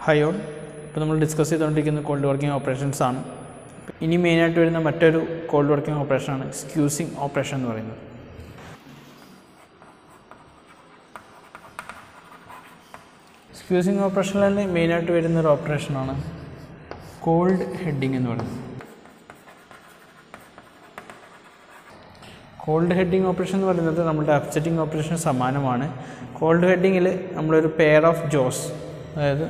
hi all ഇപ്പോൾ നമ്മൾ discuss ചെയ്തുകൊണ്ടിരിക്കുന്ന കോൾഡ് വർക്കിംഗ് ഓപ്പറേഷൻസ് ആണ് ഇനി മെയിനായിട്ട് വരുന്ന മറ്റൊരു കോൾഡ് വർക്കിംഗ് ഓപ്പറേഷനാണ് സ്ക്യൂസിങ് ഓപ്പറേഷൻ എന്ന് പറയുന്നത് സ്ക്യൂസിങ് ഓപ്പറേഷനിൽ തന്നെ മെയിനായിട്ട് വരുന്ന ഒരു ഓപ്പറേഷനാണ് കോൾഡ് ഹെഡിങ് എന്ന് പറയുന്നത് കോൾഡ് ഹെഡിങ് ഓപ്പറേഷൻ എന്ന് പറയുന്നത് നമ്മുടെ അപ്സെറ്റിംഗ് ഓപ്പറേഷൻ സമാനമാണ് കോൾഡ് ഹെഡിങ്ങിൽ നമ്മളൊരു പെയർ ഓഫ് ജോസ് അതായത്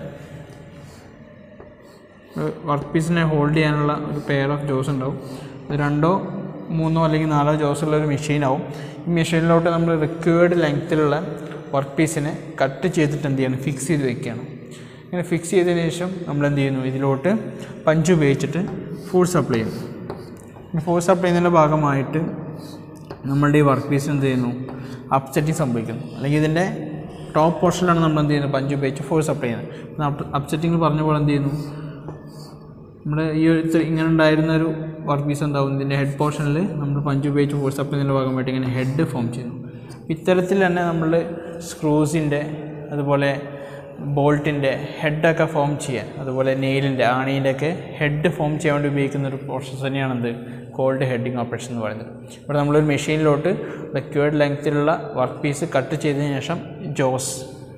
വർക്ക് പീസിനെ ഹോൾഡ് ചെയ്യാനുള്ള ഒരു പെയർ ഓഫ് ജോസ് ഉണ്ടാവും അത് രണ്ടോ മൂന്നോ അല്ലെങ്കിൽ നാലോ ജോസ് ഉള്ള ഒരു മെഷീനാവും ഈ മെഷീനിലോട്ട് നമ്മൾ റിക്വേർഡ് ലെങ്ത്തിലുള്ള വർക്ക് പീസിനെ കട്ട് ചെയ്തിട്ട് എന്ത് ചെയ്യണം ഫിക്സ് ചെയ്ത് വെക്കുകയാണ് ഇങ്ങനെ ഫിക്സ് ചെയ്തതിന് ശേഷം നമ്മൾ എന്ത് ചെയ്യുന്നു ഇതിലോട്ട് പഞ്ച് ഉപയോഗിച്ചിട്ട് ഫോഴ്സ് അപ്ലൈ ചെയ്യുന്നു ഫോഴ്സ് അപ്ലൈ ചെയ്യുന്നതിൻ്റെ ഭാഗമായിട്ട് നമ്മളുടെ ഈ വർക്ക് പീസ് എന്ത് ചെയ്യുന്നു അപ്സെറ്റിംഗ് സംഭവിക്കുന്നു അല്ലെങ്കിൽ ഇതിൻ്റെ ടോപ്പ് പോർഷനിലാണ് നമ്മൾ എന്ത് ചെയ്യുന്നത് പഞ്ച് ഉപയോഗിച്ച് ഫോഴ്സ് അപ്ലൈ ചെയ്യുന്നത് അപ്സെറ്റിംഗ് പറഞ്ഞ പോലെ എന്ത് ചെയ്യുന്നു നമ്മുടെ ഈ ഒരു ഇത്ര- ഇങ്ങനെ ഉണ്ടായിരുന്ന ഒരു വർക്ക് പീസ് എന്താവും ഇതിൻ്റെ ഹെഡ് പോർഷനിൽ നമ്മൾ പഞ്ച് ഉപയോഗിച്ച് ഫോഴ്സ് അപ്ലൈ ചെയ്യുന്നതിൻ്റെ ഭാഗമായിട്ട് ഇങ്ങനെ ഹെഡ് ഫോം ചെയ്യുന്നു ഇത്തരത്തിൽ തന്നെ നമ്മൾ സ്ക്രൂസിൻ്റെ അതുപോലെ ബോൾട്ടിൻ്റെ ഹെഡൊക്കെ ഫോം ചെയ്യാൻ അതുപോലെ നെയിലിൻ്റെ ആണീൻ്റെ ഒക്കെ ഹെഡ് ഫോം ചെയ്യാൻ വേണ്ടി ഉപയോഗിക്കുന്ന ഒരു പ്രോസസ്സ് തന്നെയാണ് എന്ത് കോൾഡ് ഹെഡിങ് ഓപ്പറേഷൻ എന്ന് പറയുന്നത് ഇവിടെ നമ്മളൊരു മെഷീനിലോട്ട് റിക്വേർഡ് ലെങ്ത്തിലുള്ള വർക്ക് പീസ് കട്ട് ചെയ്തതിന് ശേഷം ജോസ്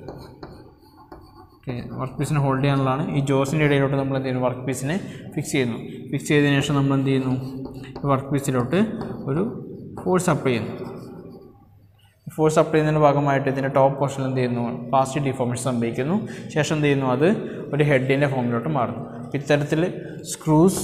വർക്ക് പീസിനെ ഹോൾഡ് ചെയ്യാനുള്ളതാണ് ഈ ജോസിൻ്റെ ഇടയിലോട്ട് നമ്മൾ എന്ത് ചെയ്യുന്നു വർക്ക് പീസിനെ ഫിക്സ് ചെയ്യുന്നു ഫിക്സ് ചെയ്തതിന് ശേഷം നമ്മൾ എന്ത് ചെയ്യുന്നു ഈ വർക്ക് പീസിലോട്ട് ഒരു ഫോഴ്സ് അപ്ലൈ ചെയ്യുന്നു ഫോഴ്സ് അപ്ലൈ ചെയ്യുന്നതിൻ്റെ ഭാഗമായിട്ട് ഇതിൻ്റെ ടോപ്പ് പോർഷനിൽ എന്ത് ചെയ്യുന്നു പ്ലാസ്റ്റിക് ഡിഫോർമേഷൻ സംഭവിക്കുന്നു ശേഷം എന്ത് ചെയ്യുന്നു അത് ഒരു ഹെഡിൻ്റെ ഫോമിലോട്ട് മാറുന്നു ഇത്തരത്തിൽ സ്ക്രൂസ്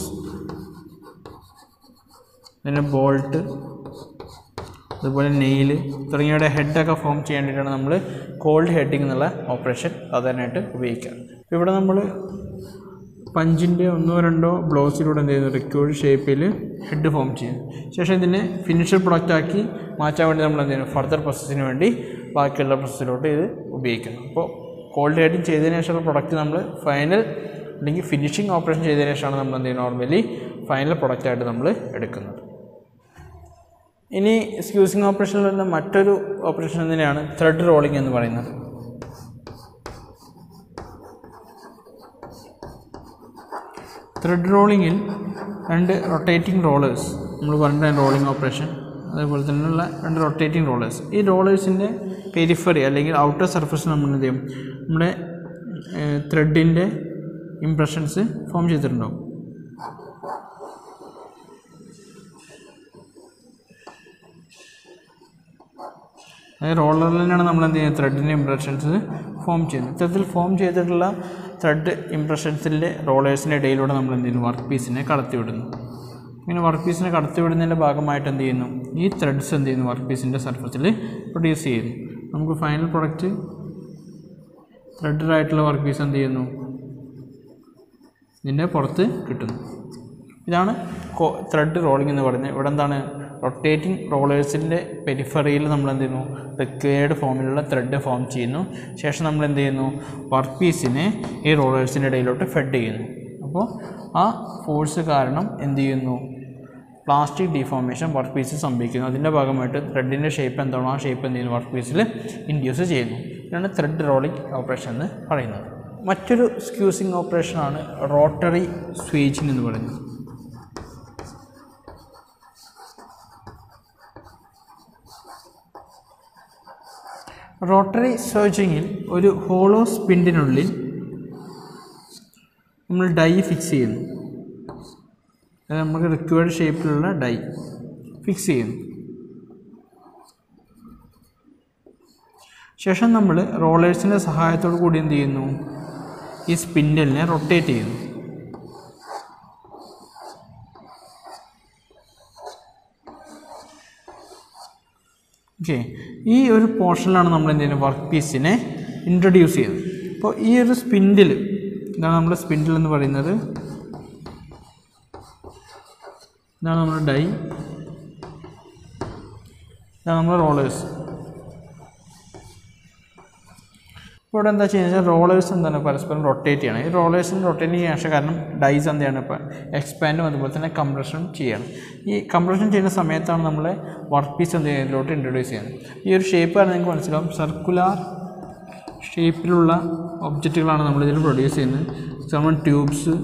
പിന്നെ ബോൾട്ട് അതുപോലെ നെയിൽ തുടങ്ങിയവയുടെ ഹെഡൊക്കെ ഫോം ചെയ്യാൻ വേണ്ടിയിട്ടാണ് നമ്മൾ കോൾഡ് ഹെഡിങ് എന്നുള്ള ഓപ്പറേഷൻ സാധാരണയായിട്ട് ഉപയോഗിക്കുക അപ്പോൾ ഇവിടെ നമ്മൾ പഞ്ചിൻ്റെ ഒന്നോ രണ്ടോ ബ്ലോസിലൂടെ എന്ത് ചെയ്യുന്നു റിക്വേർഡ് ഷേപ്പിൽ ഹെഡ് ഫോം ചെയ്യും ശേഷം ഇതിനെ ഫിനിഷഡ് പ്രൊഡക്റ്റ് ആക്കി മാറ്റാൻ വേണ്ടി നമ്മൾ എന്ത് ചെയ്യുന്നു ഫർദർ പ്രോസസ്സിന് വേണ്ടി ബാക്കിയുള്ള പ്രോസസ്സിലോട്ട് ഇത് ഉപയോഗിക്കുന്നു അപ്പോൾ കോൾഡ് ഹെഡിങ് ചെയ്തതിന് ശേഷമുള്ള പ്രൊഡക്റ്റ് നമ്മൾ ഫൈനൽ അല്ലെങ്കിൽ ഫിനിഷിംഗ് ഓപ്പറേഷൻ ചെയ്തതിന് ശേഷമാണ് നമ്മൾ എന്ത് ചെയ്യുന്നത് നോർമലി ഫൈനൽ പ്രൊഡക്റ്റായിട്ട് നമ്മൾ എടുക്കുന്നത് ഇനി സ്ക്യൂസിങ് ഓപ്പറേഷനിൽ വരുന്ന മറ്റൊരു ഓപ്പറേഷൻ തന്നെയാണ് ത്രെഡ് റോളിംഗ് എന്ന് പറയുന്നത് ത്രെഡ് റോളിങ്ങിൽ രണ്ട് റൊട്ടേറ്റിംഗ് റോളേഴ്സ് നമ്മൾ പറഞ്ഞ റോളിംഗ് ഓപ്പറേഷൻ അതേപോലെ തന്നെയുള്ള രണ്ട് റൊട്ടേറ്റിംഗ് റോളേഴ്സ് ഈ റോളേഴ്സിൻ്റെ പെരിഫറി അല്ലെങ്കിൽ ഔട്ടർ സർഫസ് നമ്മൾ എന്ത് ചെയ്യും നമ്മുടെ ത്രെഡിൻ്റെ ഇംപ്രഷൻസ് ഫോം ചെയ്തിട്ടുണ്ടാവും അതായത് റോളറിൽ തന്നെയാണ് നമ്മൾ എന്ത് ചെയ്യുന്നത് ത്രെഡിൻ്റെ ഇംപ്രഷൻസ് ഫോം ചെയ്യുന്നത് ഇത്തരത്തിൽ ഫോം ചെയ്തിട്ടുള്ള ത്രെഡ് ഇംപ്രഷൻസിൻ്റെ റോളേഴ്സിൻ്റെ ഇടയിലൂടെ നമ്മൾ എന്ത് ചെയ്യുന്നു വർക്ക് പീസിനെ കടത്തിവിടുന്നു ഇങ്ങനെ വർക്ക് പീസിനെ കടത്തിവിടുന്നതിൻ്റെ ഭാഗമായിട്ട് എന്ത് ചെയ്യുന്നു ഈ ത്രെഡ്സ് എന്ത് ചെയ്യുന്നു വർക്ക് പീസിൻ്റെ സർഫസിൽ പ്രൊഡ്യൂസ് ചെയ്യുന്നു നമുക്ക് ഫൈനൽ പ്രൊഡക്റ്റ് ത്രെഡഡ് ആയിട്ടുള്ള വർക്ക് പീസ് എന്ത് ചെയ്യുന്നു ഇതിൻ്റെ പുറത്ത് കിട്ടുന്നു ഇതാണ് ത്രെഡ് റോളിംഗ് എന്ന് പറയുന്നത് ഇവിടെ എന്താണ് റൊട്ടേറ്റിംഗ് റോളേഴ്സിൻ്റെ പെരിഫറിയിൽ നമ്മൾ എന്ത് ചെയ്യുന്നു റിക്വയർഡ് ഫോമിലുള്ള ത്രെഡ് ഫോം ചെയ്യുന്നു ശേഷം നമ്മൾ എന്ത് ചെയ്യുന്നു വർക്ക് പീസിനെ ഈ റോളേഴ്സിൻ്റെ ഇടയിലോട്ട് ഫെഡ് ചെയ്യുന്നു അപ്പോൾ ആ ഫോഴ്സ് കാരണം എന്ത് ചെയ്യുന്നു പ്ലാസ്റ്റിക് ഡിഫോർമേഷൻ വർക്ക് പീസിൽ സംഭവിക്കുന്നു അതിൻ്റെ ഭാഗമായിട്ട് ത്രെഡിൻ്റെ ഷേപ്പ് എന്താണോ ആ ഷേപ്പ് എന്ത് ചെയ്യുന്നു വർക്ക് പീസിൽ ഇൻഡ്യൂസ് ചെയ്യുന്നു ഇതാണ് ത്രെഡ് റോളിംഗ് ഓപ്പറേഷൻ എന്ന് പറയുന്നത് മറ്റൊരു സ്ക്യൂസിങ് ഓപ്പറേഷനാണ് റോട്ടറി സ്വീച്ചിങ് എന്ന് പറയുന്നത് റോട്ടറി സർജിങ്ങിൽ ഒരു ഹോളോ സ്പിൻഡിനുള്ളിൽ നമ്മൾ ഡൈ ഫിക്സ് ചെയ്യുന്നു അത് നമുക്ക് റിക്വയർഡ് ഷേപ്പിലുള്ള ഡൈ ഫിക്സ് ചെയ്യുന്നു ശേഷം നമ്മൾ റോളേഴ്സിൻ്റെ സഹായത്തോടു കൂടി എന്ത് ചെയ്യുന്നു ഈ സ്പിൻഡലിനെ റൊട്ടേറ്റ് ചെയ്യുന്നു ഓക്കെ ഈ ഒരു പോർഷനിലാണ് നമ്മൾ എന്ത് ചെയ്യുന്നത് വർക്ക് പീസിനെ ഇൻട്രൊഡ്യൂസ് ചെയ്യുന്നത് അപ്പോൾ ഈ ഒരു സ്പിൻഡിൽ ഇതാണ് നമ്മുടെ സ്പിൻഡിൽ എന്ന് പറയുന്നത് ഇതാണ് നമ്മുടെ ഡൈ ഇതാണ് നമ്മുടെ റോളേഴ്സ് ഇപ്പോൾ ഇവിടെ എന്താ ചെയ്യുന്നത് റോളേഴ്സ് എന്താണ് പരസ്പരം റൊട്ടേറ്റ് ചെയ്യണം ഈ റോളേഴ്സിന് റൊട്ടേറ്റ് ചെയ്യാൻ ശേഷം കാരണം ഡൈസ് എന്താണ് ഇപ്പോൾ എക്സ്പാൻഡും അതുപോലെ തന്നെ കംപ്രഷനും ചെയ്യണം ഈ കംപ്രഷൻ ചെയ്യുന്ന സമയത്താണ് നമ്മൾ വർക്ക് പീസ് എന്ത് ചെയ്യുന്നത് ഇതിലോട്ട് ഇൻട്രൊഡ്യൂസ് ചെയ്യുന്നത് ഈ ഒരു ഷേപ്പ് ആണ് നിങ്ങൾക്ക് മനസ്സിലാവും സർക്കുലാർ ഷേപ്പിലുള്ള ഒബ്ജക്റ്റുകളാണ് നമ്മളിതിൽ പ്രൊഡ്യൂസ് ചെയ്യുന്നത് എക്സാമ്പിൾ ട്യൂബ്സ്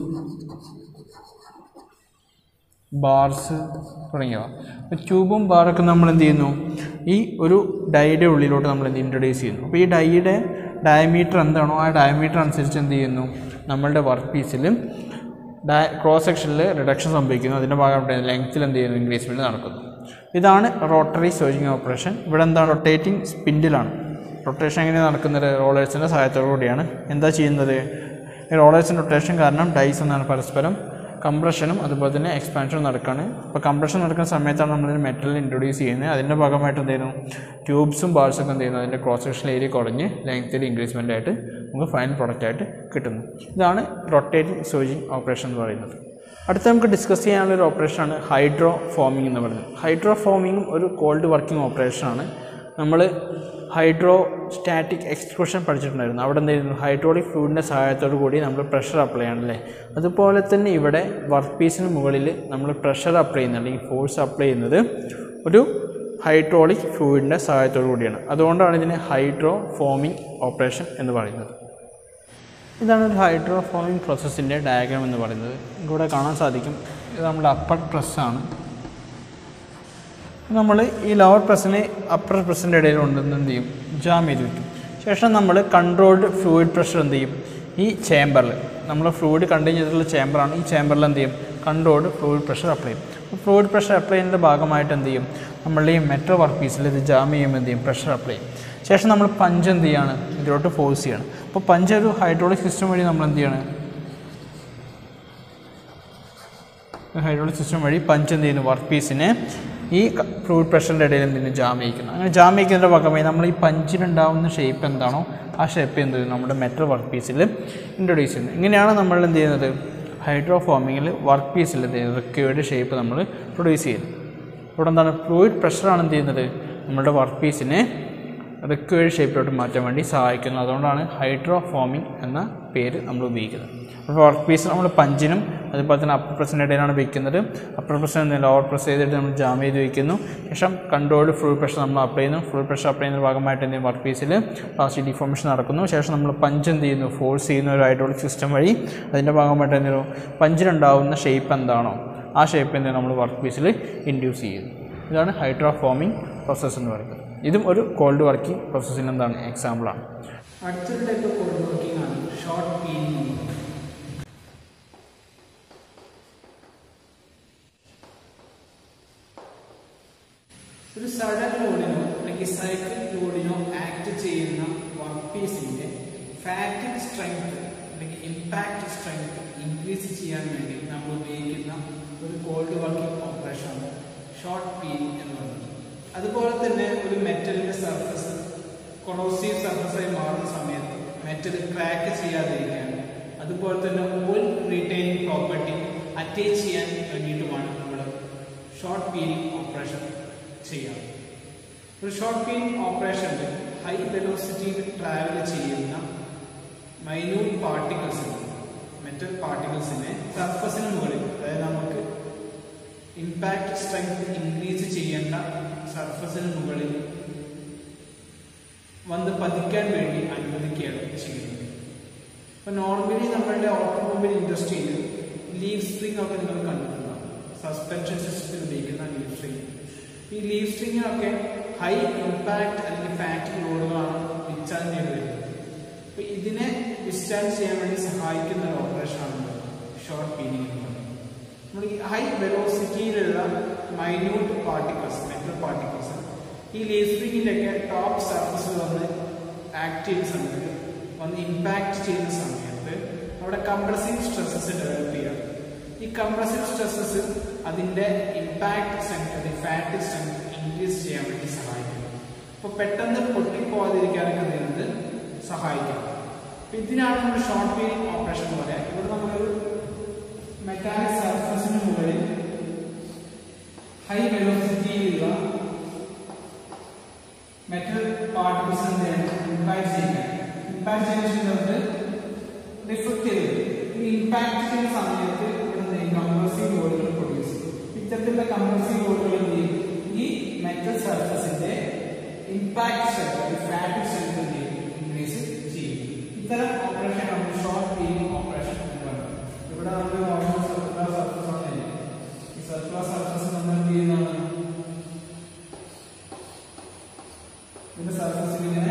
ബാർസ് തുടങ്ങിയവ അപ്പോൾ ട്യൂബും ബാറൊക്കെ നമ്മൾ എന്ത് ചെയ്യുന്നു ഈ ഒരു ഡൈയുടെ ഉള്ളിലോട്ട് നമ്മൾ എന്ത് ഇൻട്രൊഡ്യൂസ് ചെയ്യുന്നു അപ്പോൾ ഈ ഡൈയുടെ ഡയമീറ്റർ എന്താണോ ആ ഡയമീറ്റർ അനുസരിച്ച് എന്ത് ചെയ്യുന്നു നമ്മളുടെ വർക്ക് പീസിൽ ഡയ ക്രോസ് സെക്ഷനിൽ റിഡക്ഷൻ സംഭവിക്കുന്നു അതിൻ്റെ ഭാഗമായിട്ട് ലെങ്ത്തിൽ എന്ത് ചെയ്യുന്നു ഇൻക്രീസ്മെൻറ്റ് നടക്കുന്നു ഇതാണ് റോട്ടറി സോജിങ് ഓപ്പറേഷൻ ഇവിടെ എന്താണ് റൊട്ടേറ്റിംഗ് സ്പിൻഡിലാണ് റൊട്ടേഷൻ എങ്ങനെ നടക്കുന്നത് റോളേഴ്സിൻ്റെ സഹായത്തോടു കൂടിയാണ് എന്താ ചെയ്യുന്നത് ഈ റോളേഴ്സിൻ്റെ റൊട്ടേഷൻ കാരണം ഡൈസ് എന്നാണ് പരസ്പരം കംപ്രഷനും അതുപോലെ തന്നെ എക്സ്പാൻഷനും നടക്കുകയാണ് അപ്പോൾ കംപ്രഷൻ നടക്കുന്ന സമയത്താണ് നമ്മൾ മെറ്റൽ ഇൻട്രൊഡ്യൂസ് ചെയ്യുന്നത് അതിൻ്റെ ഭാഗമായിട്ട് എന്ത് ചെയ്യുന്നു ട്യൂബ്സും ബാൾസൊക്കെ എന്ത് ചെയ്യുന്നു അതിൻ്റെ ക്രോസ് സെക്ഷൻ ഏരിയ കുറഞ്ഞ് ലെങ്ത്തിൽ ഇൻക്രീസ്മെൻ്റ് ആയിട്ട് നമുക്ക് ഫൈനൽ പ്രോഡക്റ്റ് ആയിട്ട് കിട്ടുന്നു ഇതാണ് റൊട്ടേറ്റിംഗ് സോജിങ് ഓപ്പറേഷൻ എന്ന് പറയുന്നത് അടുത്ത നമുക്ക് ഡിസ്കസ് ചെയ്യാനുള്ള ഒരു ഓപ്പറേഷനാണ് ഹൈഡ്രോ ഫോമിംഗ് എന്ന് പറയുന്നത് ഹൈഡ്രോ ഫോമിംഗ് ഒരു കോൾഡ് വർക്കിംഗ് ഓപ്പറേഷനാണ് നമ്മൾ ഹൈഡ്രോ സ്റ്റാറ്റിക് എക്സ്ക്രൂഷൻ പഠിച്ചിട്ടുണ്ടായിരുന്നു അവിടെ എന്തായിരുന്നു ഹൈഡ്രോളിക് ഫ്ലൂയിഡിൻ്റെ സഹായത്തോടു കൂടി നമ്മൾ പ്രഷർ അപ്ലൈ ചെയ്യണമല്ലേ അതുപോലെ തന്നെ ഇവിടെ വർക്ക് പീസിന് മുകളിൽ നമ്മൾ പ്രഷർ അപ്ലൈ ചെയ്യുന്നത് അല്ലെങ്കിൽ ഫോഴ്സ് അപ്ലൈ ചെയ്യുന്നത് ഒരു ഹൈഡ്രോളിക് ഫ്ലൂയിഡിൻ്റെ സഹായത്തോടു കൂടിയാണ് അതുകൊണ്ടാണ് ഇതിനെ ഹൈഡ്രോ ഫോമിംഗ് ഓപ്പറേഷൻ എന്ന് പറയുന്നത് ഇതാണ് ഒരു ഹൈഡ്രോ ഫോമിംഗ് പ്രോസസ്സിൻ്റെ ഡയഗ്രാം എന്ന് പറയുന്നത് ഇവിടെ കാണാൻ സാധിക്കും ഇത് നമ്മുടെ അപ്പർ പ്രസ്സാണ് നമ്മൾ ഈ ലോവർ പ്രസ്സിന് അപ്പർ പ്രസ്സിൻ്റെ ഇടയിൽ കൊണ്ടുവന്ന് എന്ത് ചെയ്യും ജാം ചെയ്ത് വയ്ക്കും ശേഷം നമ്മൾ കൺട്രോൾഡ് ഫ്ലൂയിഡ് പ്രഷർ എന്ത് ചെയ്യും ഈ ചേമ്പറിൽ നമ്മൾ ഫ്ലൂയിഡ് കണ്ടെയ്ൻ ചെയ്തിട്ടുള്ള ചേമ്പറാണ് ഈ ചേമ്പറിൽ എന്ത് ചെയ്യും കൺട്രോൾഡ് ഫ്ലൂയിഡ് പ്രഷർ അപ്ലൈ ചെയ്യും അപ്പോൾ ഫ്ലൂയിഡ് പ്രഷർ അപ്ലൈ ചെയ്യുന്നതിൻ്റെ ഭാഗമായിട്ട് എന്ത് ചെയ്യും നമ്മളുടെ ഈ മെറ്റൽ വർക്ക് പീസിൽ ഇത് ജാം ചെയ്യുമ്പോൾ എന്ത് ചെയ്യും പ്രഷർ അപ്ലൈ ചെയ്യും ശേഷം നമ്മൾ പഞ്ച് എന്ത് ചെയ്യാണ് ഇതിലോട്ട് ഫോഴ്സ് ചെയ്യണം അപ്പോൾ പഞ്ച് ഒരു ഹൈഡ്രോളിക് സിസ്റ്റം വഴി നമ്മൾ എന്ത് ചെയ്യണം ഹൈഡ്രോളിക് സിസ്റ്റം വഴി പഞ്ച് എന്ത് ചെയ്യുന്നു വർക്ക് പീസിനെ ഈ ഫ്ലൂയിഡ് പ്രഷറിൻ്റെ ഇടയിൽ എന്ത് ചെയ്യുന്നു ജാം ചെയ്യിക്കുന്നു അങ്ങനെ ജാം ചെയ്യിക്കുന്നതിൻ്റെ ഭാഗമായി നമ്മൾ ഈ പഞ്ചിനുണ്ടാവുന്ന ഷേപ്പ് എന്താണോ ആ ഷേപ്പ് എന്ത് ചെയ്യും നമ്മുടെ മെറ്റൽ വർക്ക് പീസിൽ ഇൻട്രൊഡ്യൂസ് ചെയ്യുന്നത് ഇങ്ങനെയാണ് നമ്മൾ എന്ത് ചെയ്യുന്നത് ഹൈഡ്രോ ഫോമിങ്ങിൽ വർക്ക് പീസിൽ എന്ത് ചെയ്യുന്നത് റിക്വേർഡ് ഷേപ്പ് നമ്മൾ പ്രൊഡ്യൂസ് ചെയ്യുന്നത് ഇവിടെ എന്താണ് ഫ്ലൂയിഡ് പ്രഷറാണ് എന്ത് ചെയ്യുന്നത് നമ്മുടെ വർക്ക് പീസിനെ റിക്വേർഡ് ഷേപ്പിലോട്ട് മാറ്റാൻ വേണ്ടി സഹായിക്കുന്നു അതുകൊണ്ടാണ് ഹൈഡ്രോ ഫോമിംഗ് എന്ന പേര് നമ്മൾ ഉപയോഗിക്കുന്നത് അപ്പോൾ വർക്ക് പീസ് നമ്മൾ പഞ്ചിനും അതുപോലെ തന്നെ അപ്പർ പ്രസ്സിൻ്റെ ഇടയിലാണ് വയ്ക്കുന്നത് അപ്പർ പ്രസ് ലോവർ പ്രസ് ചെയ്തിട്ട് നമ്മൾ ജാം ചെയ്ത് വയ്ക്കുന്നു ശേഷം കൺട്രോൾഡ് ഫുൾ പ്രഷർ നമ്മൾ അപ്ലൈ ചെയ്യുന്നു ഫുൾ പ്രഷർ അപ്ലൈ ചെയ്യുന്ന ഭാഗമായിട്ട് എന്ത് വർക്ക് പീസിൽ പ്ലാസ്റ്റിക് ഡിഫോർമേഷൻ നടക്കുന്നു ശേഷം നമ്മൾ പഞ്ച് എന്ത് ചെയ്യുന്നു ഫോഴ്സ് ചെയ്യുന്ന ഒരു ഹൈഡ്രോളിക് സിസ്റ്റം വഴി അതിൻ്റെ ഭാഗമായിട്ട് എന്ത് ചെയ്യുന്നു പഞ്ചിനുണ്ടാവുന്ന ഷേപ്പ് എന്താണോ ആ ഷേപ്പ് എന്ത് നമ്മൾ വർക്ക് പീസിൽ ഇൻഡ്യൂസ് ചെയ്യുന്നു ഇതാണ് ഹൈഡ്രോ ഫോമിംഗ് പ്രോസസ്സ് എന്ന് പറയുന്നത് ഇതും ഒരു കോൾഡ് വർക്കിംഗ് പ്രോസസ്സിന് എന്താണ് എക്സാമ്പിളാണ് അടുത്തൊരു ടൈപ്പ് കോഡ് വർക്കിംഗ് ആണ് ഷോർട്ട് പീലിംഗ് ഒരു സഡൻ ലോഡിനോ അല്ലെങ്കിൽ സൈക്കിൾ ലോഡിനോ ആക്ട് ചെയ്യുന്ന വർക്ക് പീസിന്റെ ഫാക്ടിക് സ്ട്രെങ്ത് അല്ലെങ്കിൽ ഇമ്പാക്ട് സ്ട്രെങ്ത് ഇൻക്രീസ് ചെയ്യാൻ വേണ്ടി നമ്മൾ ഉപയോഗിക്കുന്ന ഒരു കോൾഡ് വർക്കിംഗ് ഓപ്പറേഷനാണ് ഷോർട്ട് പീലിംഗ് എന്ന് പറയുന്നത് അതുപോലെ തന്നെ ഒരു മെറ്റലിന്റെ സർഫസ് കൊളോസീവ് സർഫസായി മാറുന്ന സമയത്ത് മെറ്റൽ ക്രാക്ക് ചെയ്യാതിരിക്കാൻ അതുപോലെ തന്നെ ഓയിൽ റീറ്റെയിനിങ് പ്രോപ്പർട്ടി അറ്റേച്ച് ചെയ്യാൻ വേണ്ടിയിട്ടുമാണ് നമ്മൾ ഷോർട്ട് പീലിംഗ് ഓപ്പറേഷൻ ചെയ്യാം ഒരു ഷോർട്ട് പീലിംഗ് ഓപ്പറേഷനിൽ ഹൈ വെലോസിറ്റിയിൽ ട്രാവൽ ചെയ്യുന്ന മൈന്യൂട്ട് പാർട്ടിക്കിൾസ് മെറ്റൽ പാർട്ടിക്കിൾസിനെ സർഫസിന് മുകളിൽ അതായത് നമുക്ക് ഇമ്പാക്ട് സ്ട്രെങ്ത് ഇൻക്രീസ് ചെയ്യേണ്ട സർഫസിന് മുകളിൽ വന്ന് പതിക്കാൻ വേണ്ടി അനുവദിക്കുകയാണ് ചെയ്യുന്നത് അപ്പൊ നോർമലി നമ്മളുടെ ഓട്ടോമൊബൈൽ ഇൻഡസ്ട്രിയിൽ ലീവ് സ്പ്രിംഗ് ഒക്കെ നിങ്ങൾ കണ്ടിട്ടുണ്ടാവും സസ്പെൻഷൻ സിസ്റ്റത്തിൽ ഉപയോഗിക്കുന്ന ലീവ് സ്പ്രിംഗ് ഈ ലീവ് സ്പ്രിങ്ങിനൊക്കെ ഹൈ ഇമ്പാക്ട് അല്ലെങ്കിൽ ഫാക്ടറി ലോഡുകളാണ് വിസ്റ്റാൻഡ് ചെയ്ത് വരുന്നത് അപ്പൊ ഇതിനെ വിസ്റ്റാൻഡ് ചെയ്യാൻ വേണ്ടി സഹായിക്കുന്ന ഒരു ഓപ്പറേഷനാണ് ഷോർട്ട് പീലിംഗ് എന്ന് പറയുന്നത് നമ്മൾ ഈ ഹൈ വെലോസിറ്റിയിലുള്ള മൈന്യൂട്ട് പാർട്ടിക്കിൾസ് മെറ്റൽ പാർട്ടിക്കിൾസ് ഈ ലേസ്പ്രിങ്ങിന്റെ ഒക്കെ ടോപ്പ് സർഫസിൽ വന്ന് ആക്ട് ചെയ്യുന്ന സമയത്ത് വന്ന് ഇമ്പാക്ട് ചെയ്യുന്ന സമയത്ത് അവിടെ കംപ്രസീവ് സ്ട്രെസ്സസ് ഡെവലപ്പ് ചെയ്യാം ഈ കംപ്രസീവ് സ്ട്രെസ്സസ് അതിന്റെ ഇമ്പാക്ട് സ്ട്രെങ്ത് അല്ലെങ്കിൽ ഫാറ്റ് സ്ട്രെങ്ത് ഇൻക്രീസ് ചെയ്യാൻ വേണ്ടി സഹായിക്കുന്നു അപ്പോൾ പെട്ടെന്ന് പൊട്ടിപ്പോവാതിരിക്കാനൊക്കെ ചെയ്യുന്നത് സഹായിക്കും അപ്പൊ ഇതിനാണ് നമ്മൾ ഷോർട്ട് പീലിംഗ് ഓപ്പറേഷൻ എന്ന് പറയാം ഇവിടെ നമ്മളൊരു മെറ്റാലിക് സർഫസിന് മുകളിൽ ഹൈ വെലോസിറ്റിയിലുള്ള മെറ്റൽ പാർട്ടിക്കിൾസ് എന്താണ് ഇമ്പാക്ട് ചെയ്യുന്നത് ഇമ്പാക്ട് ചെയ്യുന്ന സമയത്ത് റിഫ്ലക്ട് ചെയ്ത് ഈ ഇമ്പാക്ട് ചെയ്യുന്ന സമയത്ത് ഇവിടെ കംപ്രസീവ് ലോഡുകൾ പ്രൊഡ്യൂസ് ചെയ്യും ഇത്തരത്തിലുള്ള കംപ്രസീവ് ലോഡുകൾ എന്ത് ചെയ്യും ഈ മെറ്റൽ സർഫസിന്റെ impact strength fatigue strength increase ചെയ്യും ഇത്തരം ഓപ്പറേഷൻ നമ്മൾ ഷോർട്ട് ക്ലീനിങ് ഓപ്പറേഷൻ എന്ന് പറയുന്നത് ഇവിടെ നമ്മൾ നോർമൽ സർക്കുലർ സർഫസ് ആണ് ഈ സർക്കുലർ സർഫസ് നമ്മൾ എന്ത് ചെയ്യുന്നതാണ് ഇതിന്റെ സർഫസിൽ ഇങ്ങനെ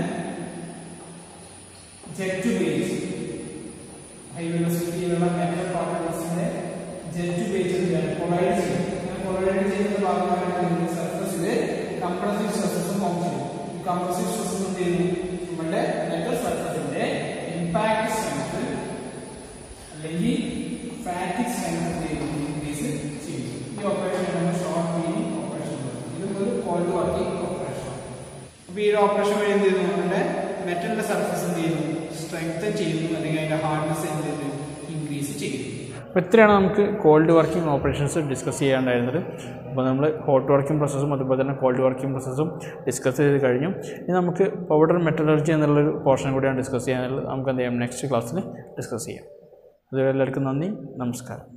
ജെറ്റ് ബേസ് ഹൈ വെലോസിറ്റിയിലുള്ള മെറ്റൽ പാർട്ടിക്കിൾസിന്റെ ജെറ്റ് ബേസ് കൊളൈഡ് ചെയ്യും അങ്ങനെ കൊളൈഡ് ചെയ്യുന്ന ഭാഗമായിട്ട് സർഫസിൽ കംപ്രസീവ് സ്ട്രെസ്സസ് ഫോം ചെയ്യും ഈ കംപ്രസീവ് സ്ട്രെസ്സസ് എന്ത് ചെയ്യുന്നു നമ്മുടെ മെറ്റൽ സർഫസിന്റെ ഇമ്പാക്ട് സ്ട്രെങ്ത് അല്ലെങ്കിൽ ഫാറ്റിക് സ്ട്രെങ്ത് എന്ത് ചെയ്യുന്നു ഇൻക്രീസ് ചെയ്യും ഈ ഓപ്പറേഷൻ നമ്മൾ ഷോർട്ട് ക്ലീനിങ് ഓപ്പറേഷൻ ഇതും ഒരു കോൾഡ് വർക്കിംഗ് ഓപ്പറേഷൻ അപ്പൊ ഈ ഒരു ഓപ്പറേഷൻ വഴി എന്ത് ചെയ്യുന്നു നമ്മുടെ മെറ്റലിന്റെ സർഫസ് എന്ത് ചെയ്യുന്നു സ്ട്രെങ്തൻ ചെയ്യുന്നു അല്ലെങ്കിൽ അതിന്റെ ഹാർഡ്നെസ് എന്ത് ചെയ്യുന്നു ഇൻക്രീസ് ചെയ്യുന്നു അപ്പോൾ ഇത്രയാണ് നമുക്ക് കോൾഡ് വർക്കിംഗ് ഓപ്പറേഷൻസ് ഡിസ്കസ് ചെയ്യാണ്ടായിരുന്നത് അപ്പോൾ നമ്മൾ ഹോട്ട് വർക്കിംഗ് പ്രോസസ്സും അതുപോലെ തന്നെ കോൾഡ് വർക്കിംഗ് പ്രോസസ്സും ഡിസ്കസ് ചെയ്ത് കഴിഞ്ഞു ഇനി നമുക്ക് പൗഡർ മെറ്റലർജി എന്നുള്ളൊരു പോർഷൻ കൂടിയാണ് ഡിസ്കസ് ചെയ്യാനുള്ളത് നമുക്ക് എന്ത് ചെയ്യാം നെക്സ്റ്റ് ക്ലാസ്സിൽ ഡിസ്കസ് ചെയ്യാം അതുവരെ എല്ലാവർക്കും നന്ദി നമസ്കാരം